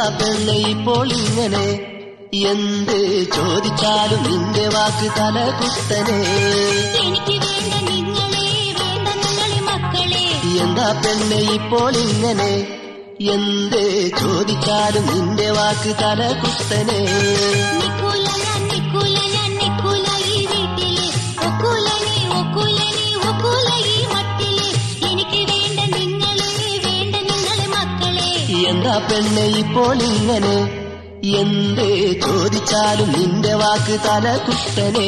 എന്താ പെണ്ണെ ഇപ്പോൾ ഇങ്ങനെ എന്ത് ചോദിച്ചാലും നിന്റെ വാക്ക് തല കുത്തനെ എനിക്ക് വേണ്ട നിങ്ങളെ വേണ്ട നിങ്ങളെ മക്കളെ എന്താ പെണ്ണെ ഇപ്പോൾ ഇങ്ങനെ എന്ത് ചോദിച്ചാലും നിന്റെ വാക്ക് തല കുത്തനെ നിക്കൂല ഞാൻ നിക്കൂല ഞാൻ നിക്കൂല ഈ വീട്ടില് ഒക്കൂല നീ ഒക്കൂല നീ ഒക്കൂല ഈ മട്ടില് എനിക്ക് വേണ്ട നിങ്ങളെ വേണ്ട നിങ്ങളെ മക്കളെ എന്താ പെണ്ണെ ഇപ്പോൾ ഇങ്ങനെ എന്ത് ചോദിച്ചാലും നിന്റെ വാക്ക് തല കുത്തനെ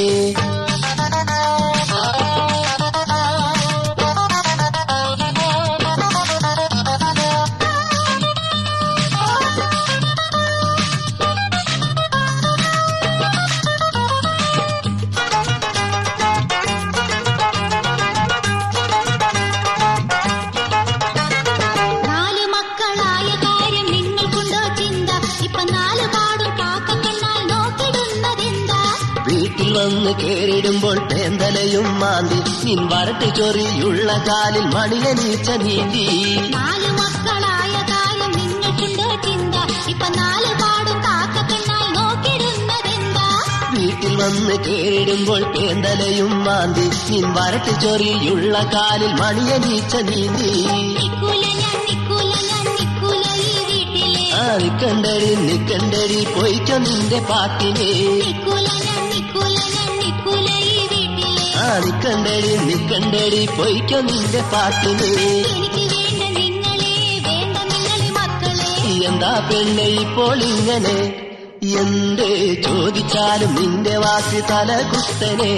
നാല് മക്കളായ കാര്യം നിങ്ങൾക്കുണ്ടോ ചിന്ത ഇപ്പൊ നാല് പാടും കാക്കക്കണ്ണാൽ നോക്കിടുന്നതെന്താ വീട്ടിൽ വന്ന് കേറിടുമ്പോൾ തേന്തലയും മാന്തി നിൻ വരട്ട് ചൊറിയുള്ള കാലിൽ മണിയനീച്ച നീന്തി നാല് മക്കളായ കാര്യം നിങ്ങൾക്കുണ്ടോ ചിന്ത ഇപ്പൊ നാല് പാടും കാക്കക്കണ്ണാൽ നോക്കിടുന്നതെന്താ വീട്ടിൽ വന്ന് കേറിടുമ്പോൾ തേന്തലയും മാന്തി നിൻ വരട്ട് ചൊറിയുള്ള കാലിൽ മണിയനീച്ച നീന്തി നിക്കൂല ഞാൻ നിക്കൂല ഞാൻ നിക്കൂല ഈ വീട്ടിലെ ആ നിക്കണ്ടടി നിക്കണ്ടടി പൊയ്ക്കോ നിന്റെ പാട്ടിനെ നിക്കൂല ഞാൻ നിക്കൂല ഞാൻ നിക്കൂല ഈ വീട്ടിലെ ആ നിക്കണ്ടടി നിക്കണ്ടടി പൊയ്ക്കോ നിന്റെ പാട്ടിനെ എനിക്ക് വേണ്ട നിങ്ങളെ വേണ്ട നിങ്ങളെ മക്കളെ എന്താ പെണ്ണെ ഇപ്പോൾ ഇങ്ങനെ എന്ത് ചോദിച്ചാലും നിന്റെ വാക്ക് തല കുത്തനെ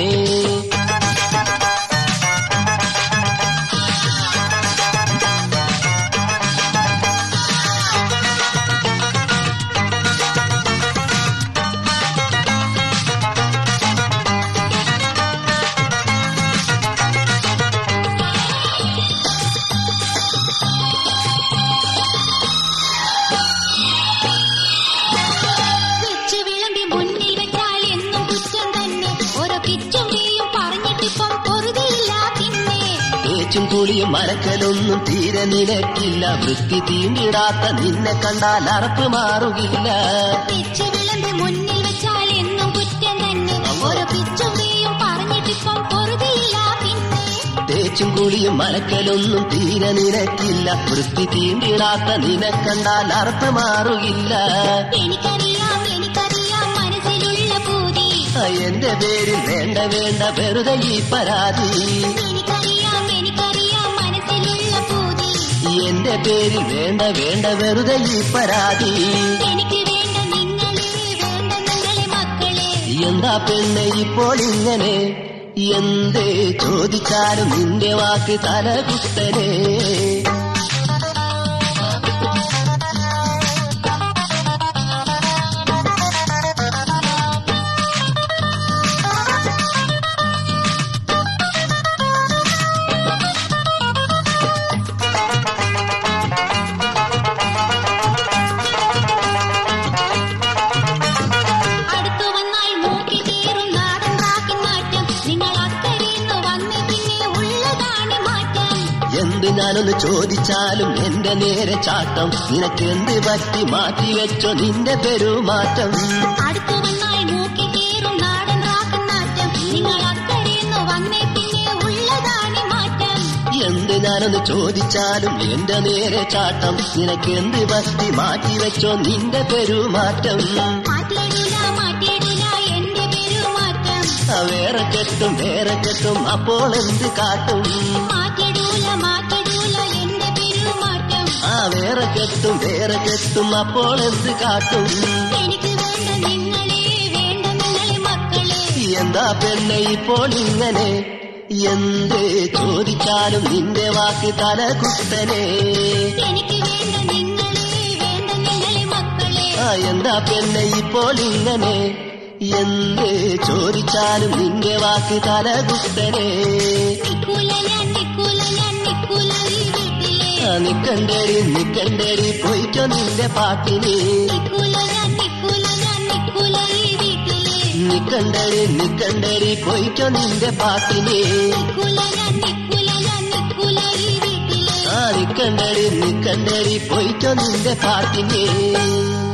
വെച്ച് വിളമ്പി മുന്നിൽ വെച്ചാൽ എന്നും കുറ്റം തന്നെ ഓരോ കിച്ചും വീയും പറഞ്ഞിട്ടിപ്പം പൊറുതിയില്ല പിന്നെ തേച്ചും കുളിയും മരക്കലൊന്നും തീരെ നിനക്കില്ല വൃത്തി തീണ്ടിടാത്ത നിന്നെ കണ്ടാൽ അറപ്പ് മാറുകില്ല വെച്ച് വിളമ്പി മുന്നിൽ വെച്ചാൽ എന്നും കുറ്റം തന്നെ ഓരോ കിച്ചും വീയും പറഞ്ഞിട്ടിപ്പം പൊറുതിയില്ല പിന്നെ തേച്ചും കുളിയും മരക്കലൊന്നും തീരെ നിനക്കില്ല വൃത്തി തീണ്ടിടാത്ത നിന്നെ കണ്ടാൽ അറപ്പ് മാറുകില്ല എനിക്കറിയാം എനിക്കറിയാം മനസ്സിലുള്ള പൂതി ആ, എന്റെ പേരിൽ വേണ്ട വേണ്ട വെറുതെ ഈ പരാതി എനിക്കറിയാം എനിക്കറിയാം മനസ്സിലുള്ള പൂതി എന്റെ പേരിൽ വേണ്ട വേണ്ട വെറുതെ ഈ പരാതി എനിക്ക് വേണ്ട നിങ്ങളെ വേണ്ട നിങ്ങളെ മക്കളെ എന്താ പെണ്ണെ ഇപ്പോൾ ഇങ്ങനെ എന്ത് ചോദിച്ചാലും നിന്റെ വാക്ക് തല കുത്തനെ അടുത്തു വന്നാൽ മൂക്കി കീറും നാടൻ റാക്കിൻ മാറ്റം നിങ്ങൾ അക്കരയിന്ന് വന്ന് പിന്നെ ഉള്ളതാണ് മാറ്റം എന്ത് ഞാനൊന്ന് ചോദിച്ചാലും എന്റെ നേരെ ചാട്ടം നിനക്ക് എന്ത് പറ്റി മാറ്റി വെച്ചോ നിന്റെ പെരുമാറ്റം അടുത്തു വന്നാൽ മൂക്കി കീറും നാടൻ റാക്കിൻ മാറ്റം നിങ്ങൾ അക്കരയിന്ന് വന്ന് പിന്നെ ഉള്ളതാണ് മാറ്റം എന്ത് ഞാനൊന്ന് ചോദിച്ചാലും എന്റെ നേരെ ചാട്ടം നിനക്ക് എന്ത് പറ്റി മാറ്റി വെച്ചോ നിന്റെ പെരുമാറ്റം മാറ്റിയിടൂല മാറ്റിയിടൂല എന്റെ പെരുമാറ്റം ആ, വേറെ കെട്ടും വേറെ കെട്ടും അപ്പോൾ എന്ത് കാട്ടും മാറ്റിയിടൂല മാറ്റിയിടൂല എന്റെ പെരുമാറ്റം ആ വേറെ കെട്ടും വേറെ കെട്ടും അപ്പോൾ എന്ത് കാട്ടും എനിക്ക് വേണ്ട നിങ്ങളെ വേണ്ട നിങ്ങളെ മക്കളെ എന്താ പെണ്ണെ ഇപ്പോൾ ഇങ്ങനെ എന്ത് ചോദിച്ചാലും നിന്റെ വാക്ക് തല കുത്തനെ എനിക്ക് വേണ്ട നിങ്ങളെ വേണ്ട നിങ്ങളെ മക്കളെ ആ എന്താ പെണ്ണെ ഇപ്പോൾ ഇങ്ങനെ എന്ത് ചോദിച്ചാലും നിന്റെ വാക്ക് തല കുത്തനെ നിക്കൂല ഞാൻ നിക്കൂല ഞാൻ നിക്കൂല ഈ വീട്ടിലെ ആ നിക്കണ്ടേടി നിക്കണ്ടേടി പോയിട്ടോ നിന്റെ പാട്ടിന് നിക്കൂല ഞാൻ നിക്കൂല ഞാൻ നിക്കൂല ഈ വീട്ടിലെ നിക്കണ്ടേടി നിക്കണ്ടേടി പോയിട്ടോ നിന്റെ പാട്ടിന് നിക്കൂല ഞാൻ നിക്കൂല ഞാൻ നിക്കൂല ഈ വീട്ടിലെ ആ നിക്കണ്ടേടി നിക്ക എടുക്കണ്ടടി പോയിട്ടോ നിന്റെ പാട്ടിനെ